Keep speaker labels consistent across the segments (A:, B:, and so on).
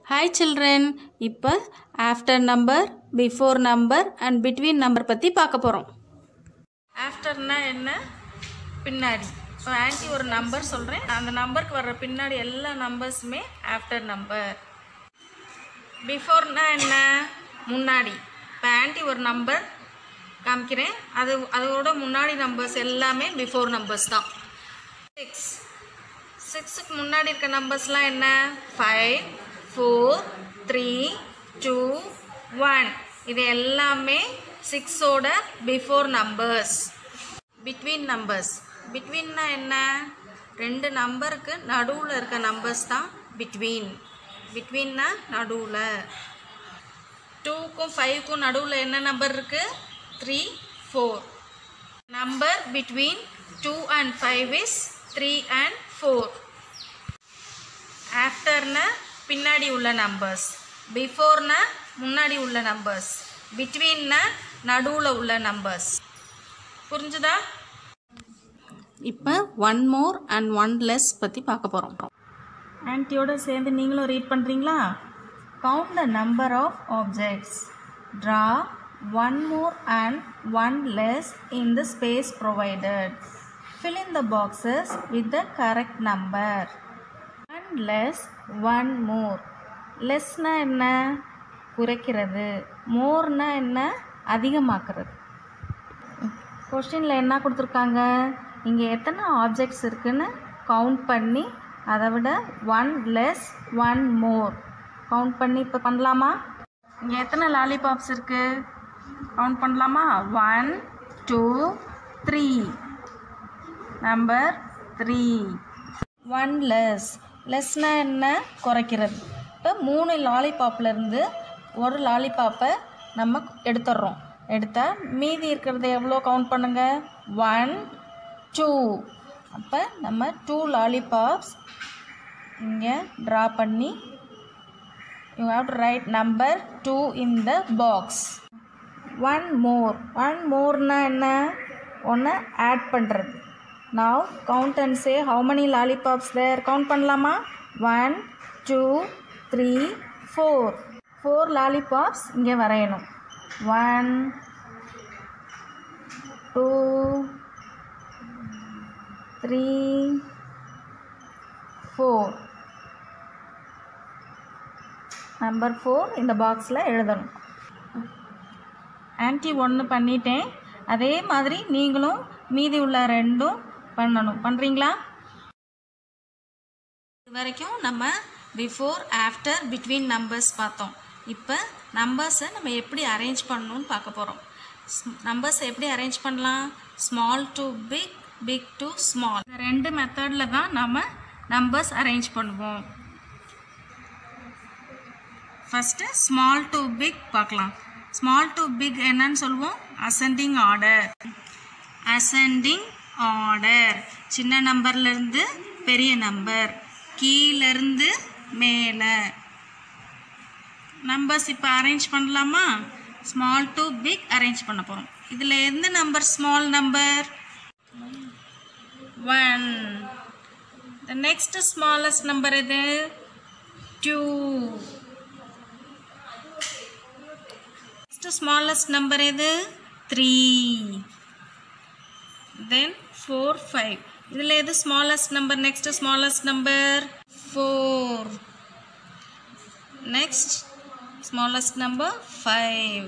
A: Hi children இப்போ after number before number and between number பற்றி பார்க்க போகிறோம் ஆஃப்டர்னா என்ன பின்னாடி இப்போ ஆன்ட்டி ஒரு நம்பர் சொல்கிறேன் அந்த நம்பருக்கு வர்ற பின்னாடி எல்லா நம்பர்ஸுமே ஆஃப்டர் நம்பர் பிஃபோர்னா என்ன முன்னாடி இப்போ ஆன்ட்டி ஒரு நம்பர் காமிக்கிறேன் அது அதோட முன்னாடி நம்பர்ஸ் எல்லாமே பிஃபோர் நம்பர்ஸ் தான் சிக்ஸ் சிக்ஸுக்கு முன்னாடி இருக்க நம்பர்ஸ்லாம் என்ன five four three two one இது எல்லாமே சிக்ஸோட பிஃபோர் நம்பர்ஸ் பிட்வீன் நம்பர்ஸ் பிட்வீன்னா என்ன ரெண்டு நம்பருக்கு நடுவில் இருக்க நம்பர்ஸ் தான் பிட்வீன் பிட்வீன்னா நடுவில் டூக்கும் ஃபைவ்க்கும் நடுவில் என்ன நம்பர் இருக்குது three four number between two and five is three and four ஆஃப்டர்னா பின்னாடி உள்ள நம்பர்ஸ் பிஃபோர்னா முன்னாடி உள்ள நம்பர்ஸ் பிட்வீன்னா நடுவில் உள்ள நம்பர்ஸ் புரிஞ்சுதா இப்போ one more and one less பற்றி பார்க்க போகிறோம் ஆன்ட்டியோட சேர்ந்து நீங்களும் ரீட் பண்ணுறீங்களா count the number of objects draw one more and one less in the space provided fill in the boxes with the correct number one less one more லெஸ்னா என்ன குறைக்கிறது மோர்னா என்ன அதிகமாக்குறது கொஸ்டினில் என்ன கொடுத்துருக்காங்க இங்கே எத்தனை ஆப்ஜெக்ட்ஸ் இருக்குன்னு கவுண்ட் பண்ணி அதை விட one less one more count பண்ணி இப்போ பண்ணலாமா இங்கே எத்தனை லாலிபாப்ஸ் இருக்குது கவுண்ட் பண்ணலாமா one two three number three one less லெஸ்னா என்ன குறைக்கிறது இப்போ மூணு லாலிபாப்லேருந்து ஒரு லாலிபாப்பை நம்ம எடுத்துடுறோம் எடுத்தால் மீதி இருக்கிறத எவ்வளோ கவுண்ட் பண்ணுங்கள் ஒன் டூ அப்போ நம்ம டூ லாலிபாப்ஸ் இங்கே ட்ரா பண்ணி you have to write number two in the box one more one மோர்னா என்ன ஒன்று ஆட் பண்ணுறது now count and say how many lollipops there count பண்ணலாமா one two three four four lollipops இங்கே வரையணும் one two three four number four இந்த பாக்ஸில் எழுதணும் ஆன்ட்டி ஒன்று பண்ணிட்டேன் அதே மாதிரி நீங்களும் மீதி உள்ள ரெண்டும் பண்ணணும் பண்ணுறீங்களா இது வரைக்கும் நம்ம பிஃபோர் ஆஃப்டர் பிட்வீன் நம்பர்ஸ் பார்த்தோம் இப்போ நம்பர்ஸை நம்ம எப்படி அரேஞ்ச் பண்ணணும்னு பார்க்க போகிறோம் நம்பர்ஸை எப்படி அரேஞ்ச் பண்ணலாம் small to big big to small இந்த ரெண்டு மெத்தடில் தான் நம்ம நம்பர்ஸ் அரேஞ்ச் பண்ணுவோம் ஃபஸ்ட்டு ஸ்மால் டு பிக் பார்க்கலாம் ஸ்மால் டு பிக் என்னன்னு சொல்லுவோம் அசெண்டிங் ஆர்டர் அசெண்டிங் ஆர்டர் சின்ன நம்பர்லேருந்து பெரிய நம்பர் கீழேருந்து மேலே நம்பர்ஸ் இப்போ அரேஞ்ச் பண்ணலாமா ஸ்மால் டு பிக் அரேஞ்ச் பண்ண போகிறோம் இதில் எந்த number small number one the next smallest number எது டூ நெக்ஸ்ட் ஸ்மாலஸ்ட் நம்பர் எது த்ரீ தென் ஃபோர் ஃபைவ் இதில் எது smallest number next smallest number four next smallest number five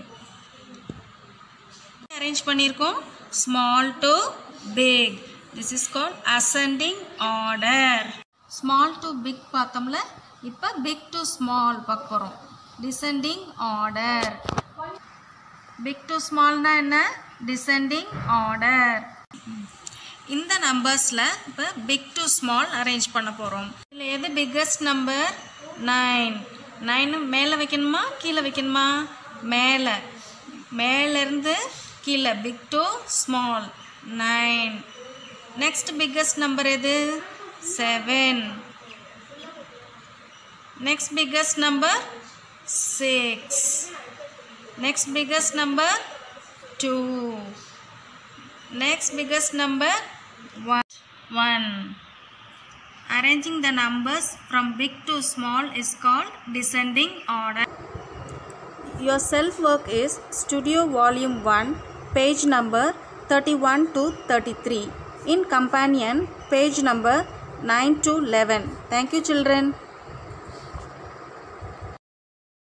A: arrange பண்ணியிருக்கோம் small to big this is call ascending order small to big பார்த்தோம்ல இப்போ big to small பார்க்க போகிறோம் descending order big to ஸ்மால்னா என்ன descending order இந்த நம்பர்ஸில் இப்போ big to small arrange பண்ண போகிறோம் இதில் எது பிக்கஸ்ட் நம்பர் நைன் நைனு மேலே வைக்கணுமா கீழே வைக்கணுமா மேலே மேலேருந்து கீழே big to small nine next biggest number எது seven next biggest number six next biggest number 2 next biggest number 1 1 Arranging the numbers from big to small is called descending order. Your self work is Studio Volume 1, page number 31 to 33. In companion, page number 9 to 11. Thank you, children.